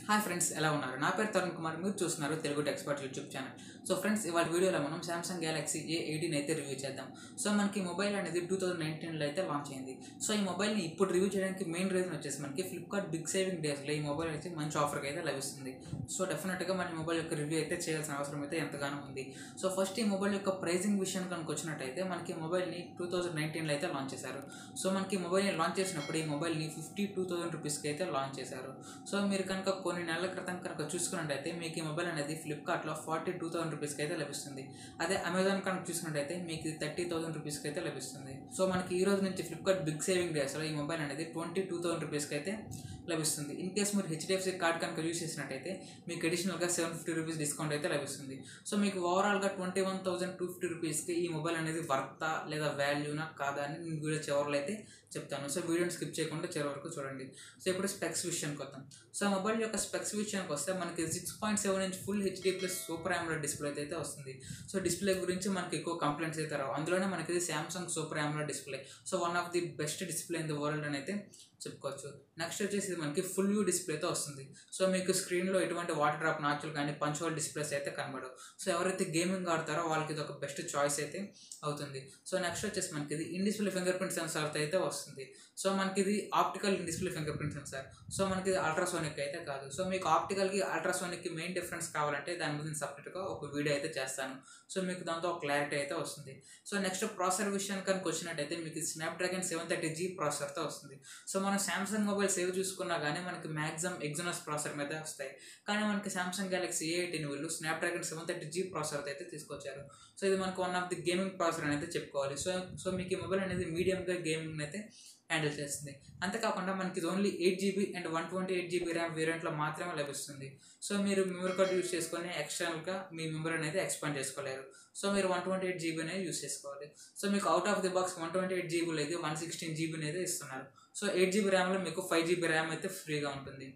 hi friends ఎలా ఉన్నారు నా పేరు తరుణ్ కుమార్ మీరు చూస్తున్నారు Telugu expert YouTube channel so friends ఇవాళ వీడియోలో మనం సామ్సంగ్ గ్యాలక్సీ ఏ ఎయిటీన్ అయితే రివ్యూ చేద్దాం సో మనకి మొబైల్ అనేది టూ థౌజండ్ నైన్టీన్లో అయితే లాంచ్ అయింది సో ఈ మొబైల్ని ఇప్పుడు రివ్యూ చేయడానికి మెయిన్ రీజన్ వచ్చేసి మనకి ఫ్లిప్కార్ట్ బిగ్ సేవింగ్ డేస్లో ఈ మొబైల్ అయితే మంచి ఆఫర్కి అయితే లభిస్తుంది సో డెఫినెట్గా మన ఈ మొబైల్ యొక్క రివ్యూ అయితే చేయాల్సిన అవసరం అయితే ఎంతగానో ఉంది సో ఫస్ట్ ఈ మొబైల్ యొక్క ప్రైజింగ్ విషయం కనుక వచ్చినట్టయితే మనకి ఈ మొబైల్ని టూ థౌజండ్ నైన్టీన్లో అయితే లాంచ్ చేశారు సో మనకి ఈ మొబైల్ని లాంచ్ చేసినప్పుడు ఈ మొబైల్ని ఫిఫ్టీ టూ థౌసండ్ రూపీస్కి అయితే లాంచ్ చేశారు సో మీరు కనుక కొన్ని నెలల క్రితం కనుక చూసుకున్నట్టయితే మీకు ఈ మొబైల్ అనేది ఫ్లిప్కార్ట్లో ఫార్టీ టూ థౌసండ్ రూపీస్కి అయితే లభిస్తుంది అదే అమెజాన్ కనుక చూసుకున్నట్టయితే మీకు ఇది థర్టీ థౌసండ్ రూపీస్కి అయితే లభిస్తుంది సో మనకి ఈ రోజు నుంచి ఫ్లిప్కార్ట్ బిగ్ సేవింగ్ డేస్లో ఈ మొబైల్ అనేది ట్వంటీ టూ థౌసండ్ రూపీస్కి అయితే లభిస్తుంది ఇన్ కేస్ మీరు హెచ్డిఎఫ్సి కార్డ్ కనుక యూస్ చేసినట్టయితే మీకు అడిషనల్గా సెవెన్ ఫిఫ్టీ రూపీస్ డిస్కౌంట్ అయితే లభిస్తుంది సో మీకు ఓవరాల్గా twenty one thousand two fifty రూపీస్కి ఈ మొబైల్ అనేది వర్తా లేదా వాల్యూనా కాదా అని నేను వీడియో చివరిలో అయితే చెప్తాను సో వీడియోని స్కిప్ చేయకుండా చివరి వరకు చూడండి సో ఇప్పుడు స్పెక్స్ విషయానికి వద్దాం సో మొబైల్ యొక్క స్పెక్స్ విషయానికి వస్తే మనకి six point seven inch full HD plus super AMOLED display అయితే వస్తుంది సో డిస్ప్లే గురించి మనకి ఎక్కువ కంప్లైంట్స్ అయితే రావు అందులోనే మనకి ఇది Samsung super AMOLED display so one of the best display in the world అని అయితే చెప్పుకోవచ్చు నెక్స్ట్ వచ్చేసి ఇది మనకి ఫుల్ వ్యూ డిస్ప్లేతో వస్తుంది సో మీకు స్క్రీన్లో ఎటువంటి వాటర్ డ్రాప్ నాచులు కానీ పంచ్ హోల్ డిస్ప్లేస్ అయితే కనబడవు సో ఎవరైతే గేమింగ్ ఆడతారో వాళ్ళకి ఇది ఒక బెస్ట్ చాయిస్ అయితే అవుతుంది సో నెక్స్ట్ వచ్చేసి మనకి ఇది ఇన్ డిస్ప్లే ఫింగర్ ప్రింట్ సెన్సార్తో అయితే వస్తుంది సో మనకి ఇది optical in display fingerprint sensor so మనకి ఇది అల్ట్రాసోనిక్ అయితే కాదు సో మీకు ఆప్టికల్కి అల్ట్రాసోనిక్కి మెయిన్ డిఫరెన్స్ కావాలంటే దాని గురించి సపరేట్గా ఒక వీడియో అయితే చేస్తాను సో మీకు దాంతో ఒక క్లారిటీ అయితే వస్తుంది సో నెక్స్ట్ ప్రాసెసర్ విషయానికి కనుక వచ్చినట్టయితే మీకు స్నాప్డ్రాగన్ సెవెన్ థర్టీ జీ ప్రాసెసర్తో వస్తుంది సో మనం శాంసంగ్ మొబైల్స్ ఏవి చూసుకున్నా కానీ మనకి మ్యాక్సిమం ఎగ్జనస్ ప్రాసెసర్ మీద వస్తాయి కానీ మనకి శాంసంగ్ గ్యాలక్సీ ఏ ఎయిటీన్ వీళ్ళు Snapdragon seven thirty G processor అయితే తీసుకొచ్చారు సో ఇది మనకు one of the gaming processor అని అయితే చెప్పుకోవాలి సో సో మీకు ఈ మొబైల్ అనేది మీడియంగా గేమింగ్ అయితే హ్యాండిల్ చేస్తుంది అంతేకాకుండా మనకి ఇది only eight GB and one twenty eight GB RAM వేరియంట్లో మాత్రమే లభిస్తుంది సో మీరు మెమరీ కార్డ్ యూస్ చేసుకొని ఎక్స్టర్నల్గా మీ మెమరీ అనేది ఎక్స్పాండ్ చేసుకోలేరు సో మీరు వన్ ట్వంటీ ఎయిట్ జీబీ అనేది యూస్ చేసుకోవాలి సో మీకు out of the box one twenty eight జీబీలో అయితే వన్ సిక్స్టీన్ జీబీ అయితే ఇస్తున్నారు సో ఎయిట్ జీబీ ర్యామ్లో మీకు ఫైవ్ జీబీ ర్యామ్ అయితే ఫ్రీగా ఉంటుంది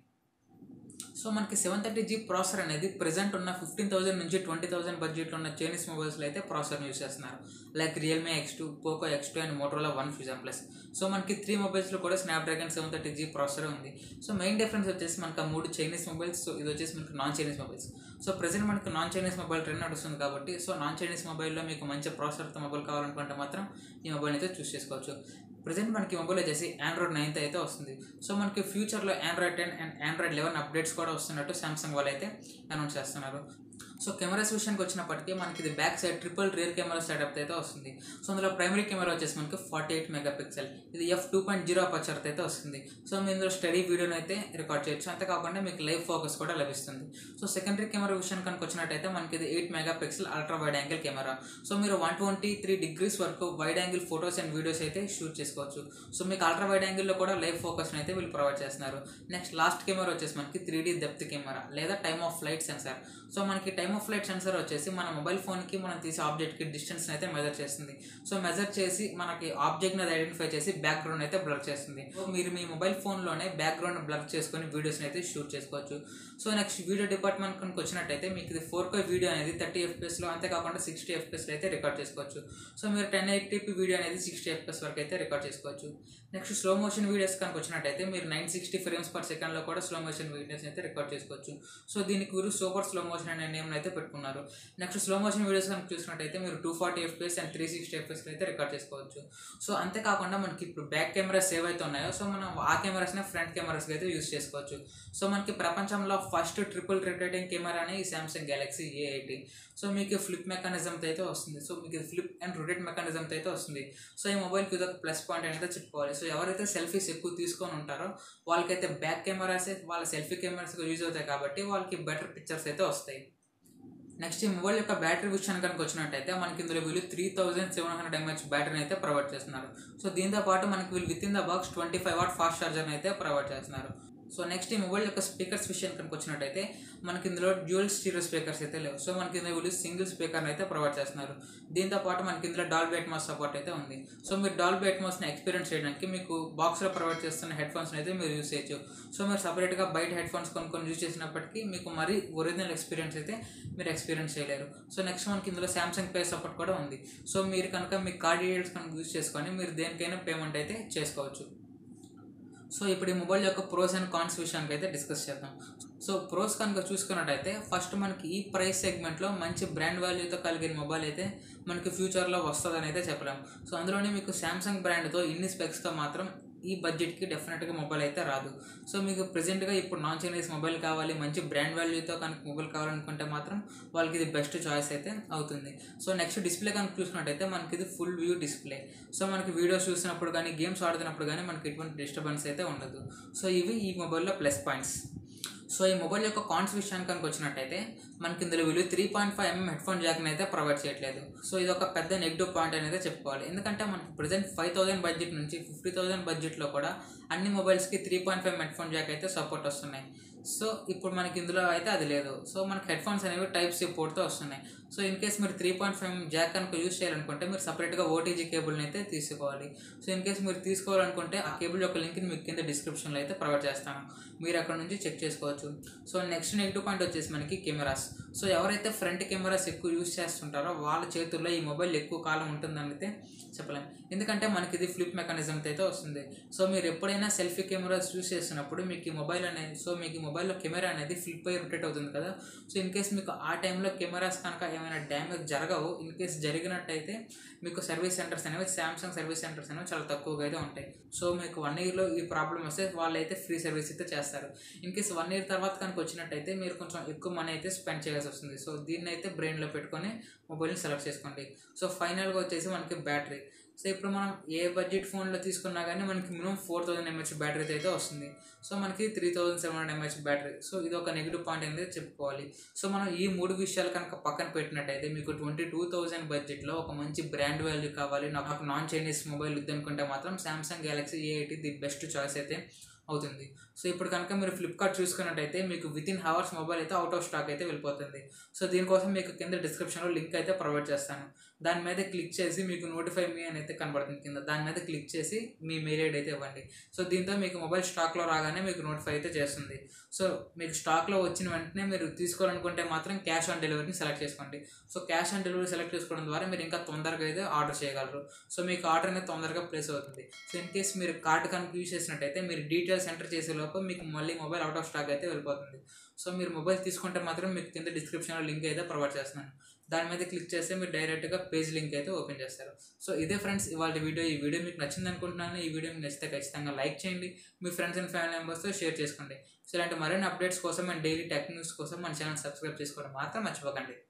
సో మనకి సెవెన్ థర్టీ జీ ప్రాసెసర్ అనేది ప్రెసెంట్ ఉన్న ఫిఫ్టీన్ థౌసండ్ నుంచి ట్వంటీ థౌసండ్ బడ్జెట్లో ఉన్న చైనీస్ మొబైల్స్లో అయితే ప్రాసెసర్ యూస్ చేస్తున్నారు like Realme X two Poco X two and Motorola one fusion plus so మనకి త్రీ మొబైల్స్లో కూడా Snapdragon seven thirty G processor ఉంది సో మెయిన్ డిఫరెన్స్ వచ్చేసి మనకి ఆ మూడు చైనీస్ మొబైల్స్ సో ఇది వచ్చేసి మనకి non Chinese mobiles so present మనకి నాన్ చైనీస్ మొబైల్ ట్రెండ్ నడుస్తుంది కాబట్టి సో నాన్ చైనీస్ మొబైల్లో మీకు మంచి ప్రాసెసర్తో మొబైల్ కావాలనుకుంటే మాత్రం ఈ మొబైల్ అయితే చూస్ చేసుకోవచ్చు ప్రజెంట్ మనకి మొబైల్ వచ్చేసి ఆండ్రాయిడ్ నైన్త్ అయితే వస్తుంది సో మనకి ఫ్యూచర్లో Android ten and Android eleven updates కూడా వస్తున్నట్టు సామ్సంగ్ వాళ్ళు అయితే అనౌన్స్ చేస్తున్నారు సో కెమెరాస్ విషయానికి వచ్చినప్పటికీ మనకి ఇది back side triple rear camera setup అయితే వస్తుంది సో అందులో ప్రైమరీ కెమెరా వచ్చేసి మనకి ఫార్టీ ఎయిట్ మెగా పిక్సెల్ ఇది F two point zero aperture అయితే వస్తుంది సో మీ ఇందులో స్టడీ వీడియోని అయితే రికార్డ్ చేయొచ్చు అంతేకాకుండా మీకు లైవ్ ఫోకస్ కూడా లభిస్తుంది సో సెకండరీ కెమెరా విషయానికి కనుక వచ్చినట్టయితే మనకి ఇది eight megapixel ultra wide angle camera so మీరు వన్ ట్వంటీ త్రీ డిగ్రీస్ వరకు wide angle photos and videos అయితే షూట్ చేసుకోవచ్చు సో మీకు అల్ట్రా వైడ్ యాంగిల్లో కూడా లైవ్ ఫోకస్ని అయితే వీళ్ళు ప్రొవైడ్ చేస్తున్నారు నెక్స్ట్ లాస్ట్ కెమెరా వచ్చేసి మనకి త్రీ డీ డెప్త్ కెమెరా లేదా time of flight sensor so మనకి టైమ్ ఆఫ్ ఫ్లైట్ సెన్సార్ వచ్చేసి మన మొబైల్ ఫోన్కి మనం తీసే ఆబ్జెక్ట్కి డిస్టెన్స్ అయితే మెజర్ చేస్తుంది సో మెజర్ చేసి మనకి ఆబ్జెక్ట్ని అది ఐడెంటిఫై చేసి బ్యాక్గ్రౌండ్ అయితే బ్లర్ చేస్తుంది సో మీరు మీ మొబైల్ ఫోన్లోనే బ్యాక్గ్రౌండ్ బ్లర్ చేసుకొని వీడియోస్ని అయితే షూట్ చేసుకోవచ్చు సో నెక్స్ట్ వీడియో డిపార్ట్మెంట్ కనుక వచ్చినట్టయితే మీకు ఇది ఫోర్ కే వీడియో అనేది థర్టీ ఎఫ్పిఎస్లో అంతేకాకుండా సిక్స్టీ ఎఫ్పిఎస్లో అయితే రికార్డ్ చేసుకోవచ్చు సో మీరు టెన్ ఎయిటీపీ వీడియో అనేది సిక్స్టీ ఎఫ్పిఎస్ వరకు అయితే రికార్డ్ చేసుకోవచ్చు నెక్స్ట్ స్లో మోషన్ వీడియోస్ కనుక వచ్చినట్టయితే మీరు నైన్ సిక్స్టీ ఫ్రేమ్స్ పర్ సెకండ్లో కూడా స్లో మోషన్ వీడియోస్ అయితే రికార్డ్ చేసుకోవచ్చు సో దీనికి వీరు సూపర్ స్లో మోషన్ అనే నేమ్ అయితే పెట్టుకున్నారు నెక్స్ట్ స్లో మోషన్ వీడియోస్ కనుక చూసినట్టయితే మీరు two forty FPS and three sixty ఎఫ్పిఎస్లో అయితే రికార్డ్ చేసుకోవచ్చు సో అంతేకాకుండా మనకి ఇప్పుడు బ్యాక్ కెమెరాస్ ఏవైతే ఉన్నాయో సో మనం ఆ కెమెరాస్ని ఫ్రంట్ కెమెరాస్కి అయితే యూస్ చేసుకోవచ్చు సో మనకి ప్రపంచంలో ఫస్ట్ ట్రిపుల్ రొటేటింగ్ కెమెరానే ఈ Samsung Galaxy A eighty so మీకు ఫ్లిప్ మెకానిజంతో అయితే వస్తుంది సో మీకు ఫ్లిప్ అండ్ రొటేట్ మెకానిజంతో అయితే వస్తుంది సో ఈ మొబైల్కి ఇది ఒక ప్లస్ పాయింట్ అనేది చెప్పుకోవాలి సో ఎవరైతే సెల్ఫీస్ ఎక్కువ తీసుకొని ఉంటారో వాళ్ళకైతే బ్యాక్ కెమెరాసే వాళ్ళ సెల్ఫీ కెమెరాస్ యూజ్ అవుతాయి కాబట్టి వాళ్ళకి బెటర్ పిక్చర్స్ అయితే వస్తాయి నెక్స్ట్ ఈ మొబైల్ యొక్క బ్యాటరీ విషయానికి కనుక వచ్చినట్టయితే మనకి ఇందులో వీళ్ళు three thousand seven hundred mAh బ్యాటరీని అయితే ప్రొవైడ్ చేస్తున్నారు సో దీంతో పాటు మనకి వీళ్ళు with in the box twenty five watt fast ఛార్జర్ని అయితే ప్రొవైడ్ చేస్తున్నారు సో నెక్స్ట్ ఈ మొబైల్ యొక్క స్పీకర్స్ విషయం కనుక వచ్చినట్టయితే మనకి ఇందులో డ్యూయల్ స్టీరియో స్పీకర్స్ అయితే లేవు సో మనకి ఇందులో వీళ్ళు సింగిల్ స్పీకర్ని అయితే ప్రొవైడ్ చేస్తున్నారు దీంతో పాటు మనకి ఇందులో డాల్బీ అట్మాస్ సపోర్ట్ అయితే ఉంది సో మీరు డాల్బీ అట్మాస్ని ఎక్స్పీరియన్స్ చేయడానికి మీకు బాక్స్లో ప్రొవైడ్ చేస్తున్న హెడ్ ఫోన్స్ని అయితే మీరు యూస్ చేయొచ్చు సో మీరు సపరేట్గా బయట హెడ్ ఫోన్స్ కొనుక్కొని యూజ్ చేసినప్పటికీ మీకు మరీ ఒరిజినల్ ఎక్స్పీరియన్స్ అయితే మీరు ఎక్స్పీరియన్స్ చేయలేరు సో నెక్స్ట్ మనకి ఇందులో శాంసంగ్ పే సపోర్ట్ కూడా ఉంది సో మీరు కనుక మీ కార్డ్ డీటెయిల్స్ కనుక యూజ్ చేసుకొని మీరు దేనికైనా పేమెంట్ అయితే చేసుకోవచ్చు సో ఇప్పుడు ఈ మొబైల్ యొక్క ప్రోస్ అండ్ కాన్స్ విషయానికి అయితే డిస్కస్ చేద్దాం సో ప్రోస్ కనుక చూసుకున్నట్టయితే ఫస్ట్ మనకి ఈ ప్రైస్ సెగ్మెంట్లో మంచి బ్రాండ్ వాల్యూతో కలిగిన మొబైల్ అయితే మనకి ఫ్యూచర్లో వస్తుందని అయితే చెప్పలేము సో అందులోనే మీకు శాంసంగ్ బ్రాండ్తో ఇన్ని స్పెక్స్తో మాత్రం ఈ బడ్జెట్కి డెఫినెట్గా మొబైల్ అయితే రాదు సో మీకు ప్రెజెంట్గా ఇప్పుడు నాన్ చైనీస్ మొబైల్ కావాలి మంచి బ్రాండ్ వాల్యూతో కనుక మొబైల్ కావాలనుకుంటే మాత్రం వాళ్ళకి ఇది బెస్ట్ చాయిస్ అయితే అవుతుంది సో నెక్స్ట్ డిస్ప్లే కనుక చూసినట్టయితే మనకి ఇది ఫుల్ వ్యూ డిస్ప్లే సో మనకి వీడియోస్ చూసినప్పుడు కానీ గేమ్స్ ఆడుతున్నప్పుడు కానీ మనకి ఎటువంటి డిస్టర్బెన్స్ అయితే ఉండదు సో ఇవి ఈ మొబైల్లో ప్లస్ పాయింట్స్ సో ఈ మొబైల్ యొక్క కాన్స్ విషయానికి కనుక వచ్చినట్టయితే మనకి ఇందులో వీళ్ళు three point five mm headphone జాక్ని అయితే ప్రొవైడ్ చేయట్లేదు సో ఇది ఒక పెద్ద నెగిటివ్ పాయింట్ అనేది చెప్పుకోవాలి ఎందుకంటే మనకి ప్రజెంట్ ఫైవ్ థౌసండ్ బడ్జెట్ నుంచి ఫిఫ్టీ థౌసండ్ బడ్జెట్లో కూడా అన్ని మొబైల్స్కి three point five headphone jack అయితే సపోర్ట్ వస్తున్నాయి సో ఇప్పుడు మనకి ఇందులో అయితే అది లేదు సో మనకి హెడ్ ఫోన్స్ అనేవి టైప్ సి పోర్ట్తో వస్తున్నాయి సో ఇన్ కేస్ మీరు త్రీ పాయింట్ ఫైవ్ జాక్ కనుక యూస్ చేయాలనుకుంటే మీరు సపరేట్గా ఓటీజీ కేబుల్ని అయితే తీసుకోవాలి సో ఇన్ కేస్ మీరు తీసుకోవాలనుకుంటే ఆ కేబుల్ యొక్క లింక్ని మీకు కింద డిస్క్రిప్షన్లో అయితే ప్రొవైడ్ చేస్తాను మీరు అక్కడ నుంచి చెక్ చేసుకోవచ్చు సో నెక్స్ట్ నెగిటివ్ పాయింట్ వచ్చేసి మనకి కెమెరాస్ సో ఎవరైతే ఫ్రంట్ కెమెరాస్ ఎక్కువ యూస్ చేస్తుంటారో వాళ్ళ చేతుల్లో ఈ మొబైల్ ఎక్కువ కాలం ఉంటుందని అయితే చెప్పలేం ఎందుకంటే మనకి ఇది ఫ్లిప్ మెకానిజంతో అయితే వస్తుంది సో మీరు ఎప్పుడైనా సెల్ఫీ కెమెరాస్ యూస్ చేస్తున్నప్పుడు మీకు ఈ మొబైల్ అనేది సో మీకు ఈ మొబైల్లో కెమెరా అనేది ఫ్లిప్ అయ్యి రొటేట్ అవుతుంది కదా సో ఇన్ కేస్ మీకు ఆ టైంలో కెమెరాస్ కనుక ఏమైనా డ్యామేజ్ జరగవు ఇన్ కేస్ జరిగినట్టయితే మీకు సర్వీస్ సెంటర్స్ అనేవి శాంసంగ్ సర్వీస్ సెంటర్స్ అనేవి చాలా తక్కువగా అయితే ఉంటాయి సో మీకు వన్ ఇయర్లో ఈ ప్రాబ్లం వస్తే వాళ్ళు అయితే ఫ్రీ సర్వీస్ అయితే చేస్తారు ఇన్ కేస్ వన్ ఇయర్ తర్వాత కనుక వచ్చినట్టయితే మీరు కొంచెం ఎక్కువ మనీ అయితే స్పెండ్ చేయాల్సి వస్తుంది సో దీన్ని అయితే బ్రెయిన్లో పెట్టుకొని మొబైల్ని సెలెక్ట్ చేసుకోండి సో ఫైనల్గా వచ్చేసి మనకి బ్యాటరీ సో ఇప్పుడు మనం ఏ బడ్జెట్ ఫోన్లో తీసుకున్నా కానీ మనకి minimum four thousand mAh battery అయితే వస్తుంది సో మనకి three thousand seven hundred mAh battery so ఇది ఒక నెగిటివ్ పాయింట్ అనేది చెప్పుకోవాలి సో మనం ఈ మూడు విషయాలు కనుక పక్కన పెట్టినట్టయితే మీకు ట్వంటీ టూ థౌసండ్ బడ్జెట్లో ఒక మంచి బ్రాండ్ వాల్యూ కావాలి నాకు నాన్ చైనీస్ మొబైల్ వద్దనుకుంటే మాత్రం Samsung Galaxy A eighty the best choice అయితే అవుతుంది సో ఇప్పుడు కనుక మీరు ఫ్లిప్కార్ట్ చూసుకున్నట్టయితే మీకు విత్ ఇన్ హవర్స్ మొబైల్ అయితే అవుట్ ఆఫ్ స్టాక్ అయితే వెళ్ళిపోతుంది సో దీనికోసం మీకు కింద డిస్క్రిప్షన్లో లింక్ అయితే ప్రొవైడ్ చేస్తాను దాని మీద క్లిక్ చేసి మీకు నోటిఫై మీ అని అయితే కనబడుతుంది కింద దాని మీద క్లిక్ చేసి మీ మెయిల్ ఐడి అయితే ఇవ్వండి సో దీంతో మీకు మొబైల్ స్టాక్లో రాగానే మీకు నోటిఫై అయితే చేస్తుంది సో మీకు స్టాక్లో వచ్చిన వెంటనే మీరు తీసుకోవాలనుకుంటే మాత్రం క్యాష్ ఆన్ డెలివరీని సెలెక్ట్ చేసుకోండి so cash on delivery select చేసుకోవడం ద్వారా మీరు ఇంకా తొందరగా అయితే ఆర్డర్ చేయగలరు సో మీకు ఆర్డర్ అనేది తొందరగా ప్లేస్ అవుతుంది సో ఇన్ కేస్ మీరు కార్డ్ కనుక యూజ్ చేసినట్టయితే మీరు డీటెయిల్స్ ఎంటర్ చేసే లోపు మీకు మళ్ళీ మొబైల్ అవుట్ ఆఫ్ స్టాక్ అయితే వెళ్ళిపోతుంది సో మీరు మొబైల్ తీసుకుంటే మాత్రం మీకు కింద డిస్క్రిప్షన్లో లింక్ అయితే ప్రొవైడ్ చేస్తున్నాను దాని మీద క్లిక్ చేస్తే మీరు డైరెక్ట్గా పేజ్ లింక్ అయితే ఓపెన్ చేస్తారు సో ఇదే ఫ్రెండ్స్ ఇవాళ వీడియో ఈ వీడియో మీకు నచ్చింది అనుకుంటున్నాను ఈ వీడియో మీకు నచ్చితే ఖచ్చితంగా లైక్ చేయండి మీ ఫ్రెండ్స్ అండ్ ఫ్యామిలీ మెంబర్స్తో షేర్ చేసుకోండి సో ఇలాంటి మరిన్ని అప్డేట్స్ కోసం అండ్ డైలీ టెక్ న్యూస్ కోసం మన ఛానల్ సబ్స్క్రైబ్ చేసుకోవడం మాత్రం మర్చిపోకండి